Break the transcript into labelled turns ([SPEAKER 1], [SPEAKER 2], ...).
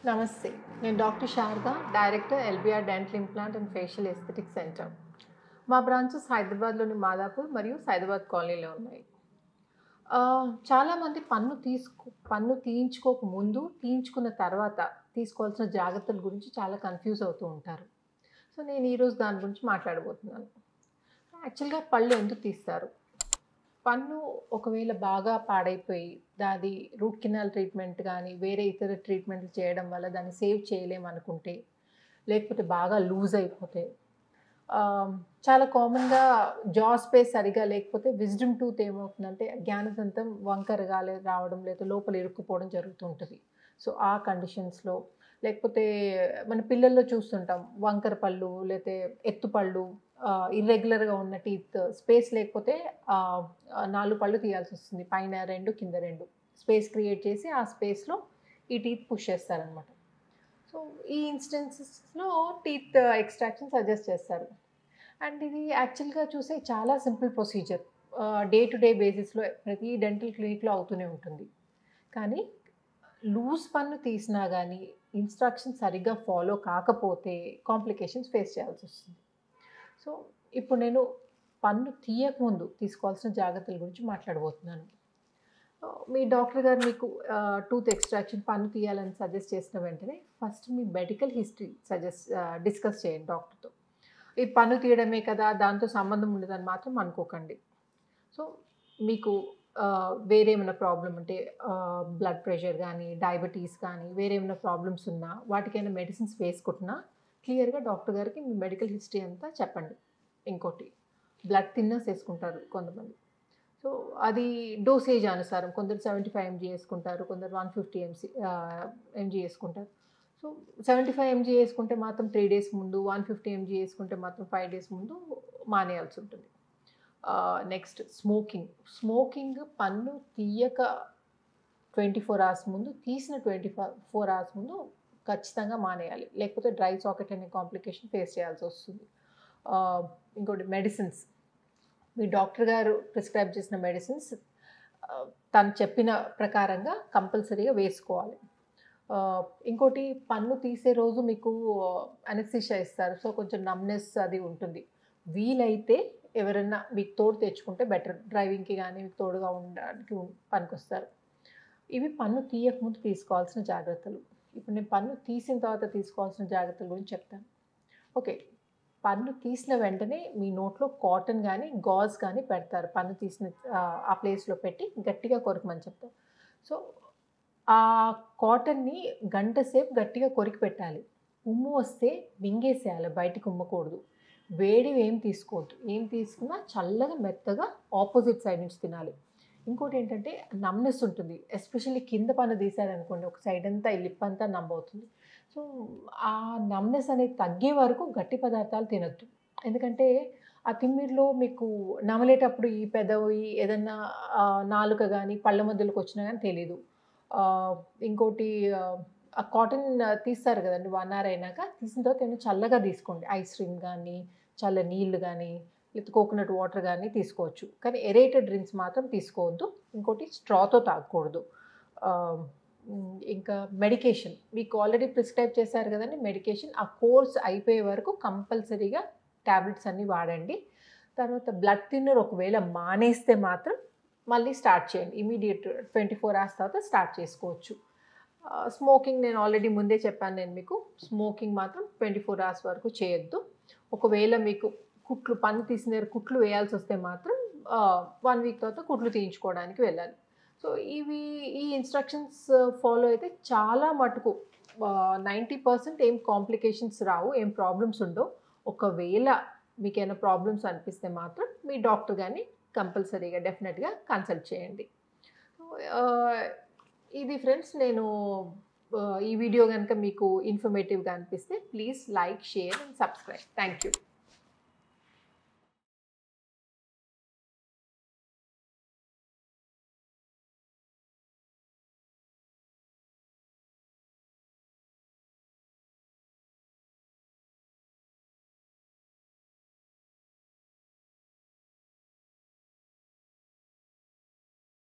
[SPEAKER 1] నమస్తే నేను doctor Sharada director LBR dental implant and facial aesthetic centre మా బ్రాంచెస్ హైదరాబాద్లోని మాదాపూర్ మరియు సైదాబాద్ కాలనీలో ఉన్నాయి ఆ, చాలామంది పన్ను తీసుకు పన్ను తీయించుకోక ముందు తీయించుకున్న తర్వాత తీసుకోవాల్సిన జాగ్రత్తల గురించి చాలా కన్ఫ్యూజ్ అవుతూ ఉంటారు సో నేను ఈరోజు దాని గురించి మాట్లాడబోతున్నాను యాక్చువల్గా పళ్ళు ఎందుకు తీస్తారు పన్ను ఒకవేళ బాగా పాడైపోయి దాది రూట్ కెనాల్ ట్రీట్మెంట్ కానీ వేరే ఇతర ట్రీట్మెంట్లు చేయడం వల్ల దాన్ని సేవ్ చేయలేమనుకుంటే లేకపోతే బాగా లూజ్ అయిపోతే ఆ, చాలా కామన్గా జా స్పేస్ సరిగా లేకపోతే విజ్డమ్ టూత్ ఏమవుతుందంటే జ్ఞానదంతం వంకరగా లే- రావడం లేదా లోపల ఇరుక్కుపోవడం జరుగుతుంటుంది సో ఆ కండిషన్స్లో లేకపోతే మన పిల్లల్లో చూస్తుంటాం వంకర పళ్ళు లేకపోతే ఎత్తు పళ్ళు ఇర్రెగ్యులర్గా ఉన్న టీత్ స్పేస్ లేకపోతే ఆ, ఆ, నాలుగు పళ్ళు తీయాల్సి వస్తుంది పైన రెండు కింద రెండు స్పేస్ క్రియేట్ చేసి ఆ స్పేస్లో ఈ టీత్ పుష్ చేస్తారనమాట సో ఈ ఇన్స్టెన్సెస్లో టీత్ ఎక్స్ట్రాక్షన్ సజెస్ట్ చేస్తారు అండ్ ఇది యాక్చువల్గా చూసే చాలా simple procedure day to day బేసిస్లో ప్రతి డెంటల్ క్లినిక్లో అవుతూనే ఉంటుంది కానీ లూజ్ పన్ను తీసినా కానీ ఇన్స్ట్రక్షన్ సరిగ్గా ఫాలో కాకపోతే కాంప్లికేషన్స్ ఫేస్ చేయాల్సి వస్తుంది సో ఇప్పుడు నేను పన్ను తీయకముందు తీసుకోవాల్సిన జాగ్రత్తల గురించి మాట్లాడబోతున్నాను ఆ, మీ డాక్టర్ గారు మీకు టూత్ ఎక్స్ట్రాక్షన్ పన్ను తీయాలని సజెస్ట్ చేసిన వెంటనే ఫస్ట్ మీ మెడికల్ హిస్టరీ సజెస్ట్ డిస్కస్ చేయండి డాక్టర్తో ఈ పన్ను తీయడమే కదా దాంతో సంబంధం ఉండదని మాత్రం అనుకోకండి సో మీకు ఆ, వేరే ఏమైనా ప్రాబ్లం అంటే బ్లడ్ ప్రెషర్ కానీ డయాబెటీస్ కానీ వేరే ఏమైనా ప్రాబ్లమ్స్ ఉన్నా వాటికైనా మెడిసిన్స్ వేసుకుంటున్నా క్లియర్గా డాక్టర్ గారికి మీ మెడికల్ హిస్టరీ అంతా చెప్పండి ఇంకోటి బ్లడ్ థిన్నర్స్ వేసుకుంటారు కొంతమంది సో అది డోసేజ్ అనుసారం కొందరు సెవెంటీ ఫైవ్ ఎంజీ వేసుకుంటారు కొందరు వన్ ఫిఫ్టీ ఎంసీ ఎంజీ వేసుకుంటారు సో సెవెంటీ ఫైవ్ ఎంజీ వేసుకుంటే మాత్రం త్రీ డేస్ ముందు వన్ ఫిఫ్టీ ఎంజీ వేసుకుంటే మాత్రం ఫైవ్ డేస్ ముందు మానేయాల్సి ఉంటుంది నెక్స్ట్ స్మోకింగ్ స్మోకింగ్ పన్ను తీయక ట్వంటీ ఫోర్ అవర్స్ ముందు తీసిన ట్వంటీ ఫోర్ అవర్స్ ముందు ఖచ్చితంగా మానేయాలి లేకపోతే డ్రై సాకెట్ అనే కాంప్లికేషన్ ఫేస్ చేయాల్సి వస్తుంది ఆ, ఇంకోటి మెడిసిన్స్ మీ డాక్టర్ గారు ప్రిస్క్రైబ్ చేసిన మెడిసిన్స్ తను చెప్పిన ప్రకారంగా కంపల్సరీగా వేసుకోవాలి ఆ, ఇంకోటి పన్ను తీసే రోజు మీకు అనెస్థిషియా ఇస్తారు సో కొంచెం నమ్నెస్ అది ఉంటుంది వీలైతే ఎవరైనా మీకు తోడు తెచ్చుకుంటే బెటర్ డ్రైవింగ్కి కానీ మీకు తోడుగా ఉండడానికి పనికొస్తారు ఇవి పన్ను తీయకముందు తీసుకోవాల్సిన జాగ్రత్తలు ఇప్పుడు నేను పన్ను తీసిన తర్వాత తీసుకోవాల్సిన జాగ్రత్తల గురించి చెప్తాను ఓకే పన్ను తీసిన వెంటనే మీ నోట్లో కాటన్ కానీ గాజ్ కానీ పెడతారు పన్ను తీసిన ఆ, ఆ ప్లేస్లో పెట్టి గట్టిగా కొరకమని చెప్తారు సో ఆ కాటన్ని గంట సేపు గట్టిగా కొరికి పెట్టాలి ఉమ్ము వస్తే మింగేసేయాలి బయటికి ఉమ్మకూడదు వేడి ఏం తీసుకోవద్దు ఏం తీసుకున్నా చల్లగా మెత్తగా ఆపోజిట్ సైడ్ నుంచి తినాలి ఇంకోటి ఏంటంటే నమ్నెస్ ఉంటుంది ఎస్పెషల్లీ కింద పన్ను తీసారనుకోండి ఒక సైడ్ అంతా ఈ లిప్ అంతా నమ్మ అవుతుంది సో ఆ నమ్నెస్ అనేది తగ్గే వరకు గట్టి పదార్థాలు తినొద్దు ఎందుకంటే ఆ తిమ్మిరిలో మీకు నమలేటప్పుడు ఈ పెదవి ఏదన్నా ఆ, నాలుక కానీ పళ్ళ మధ్యలోకి వచ్చినా కానీ తెలీదు ఆ, ఇంకోటి ఆ, ఆ కాటన్ తీస్తారు కదండి వన్ అవర్ అయినాక తీసిన తర్వాత ఏమైనా చల్లగా తీసుకోండి ఐస్ క్రీమ్ కానీ చల్ల నీళ్ళు కానీ లేకపోతే కోకోనట్ వాటర్ కానీ తీసుకోవచ్చు కానీ ఎరేటెడ్ డ్రింక్స్ మాత్రం తీసుకోవద్దు ఇంకోటి స్ట్రాతో తాగకూడదు ఆ, ఉమ్, ఇంకా మెడికేషన్ మీకు ఆల్రెడీ ప్రిస్క్రైబ్ చేశారు కదండి మెడికేషన్ ఆ కోర్స్ అయిపోయే వరకు కంపల్సరీగా ట్యాబ్లెట్స్ అన్నీ వాడండి తర్వాత బ్లడ్ థిన్నర్ ఒకవేళ మానేస్తే మాత్రం మళ్ళీ స్టార్ట్ చేయండి ఇమీడియట్ ట్వంటీ ఫోర్ అవర్స్ తర్వాత స్టార్ట్ చేసుకోవచ్చు స్మోకింగ్ నేను ఆల్రెడీ ముందే చెప్పాను నేను మీకు స్మోకింగ్ మాత్రం ట్వంటీ ఫోర్ అవర్స్ వరకు చేయొద్దు ఒకవేళ మీకు కుట్లు పన్ను తీసిన దగ్గర కుట్లు వేయాల్సి వస్తే మాత్రం వన్ వీక్ తర్వాత కుట్లు తీయించుకోవడానికి వెళ్ళాలి సో ఇవి ఈ ఇన్స్ట్రక్షన్స్ ఫాలో అయితే చాలా మటుకు నైంటీ పర్సెంట్ ఏం కాంప్లికేషన్స్ రావు ఏం ప్రాబ్లమ్స్ ఉండవు ఒకవేళ మీకు ఏమైనా ప్రాబ్లమ్స్ అనిపిస్తే మాత్రం మీ డాక్టర్ కానీ కంపల్సరీగా డెఫినెట్గా కన్సల్ట్ చేయండి సో, ఆ, ఇది ఫ్రెండ్స్ నేను ఆ, ఈ వీడియో కనుక మీకు ఇన్ఫర్మేటివ్గా అనిపిస్తే please like share and subscribe thank you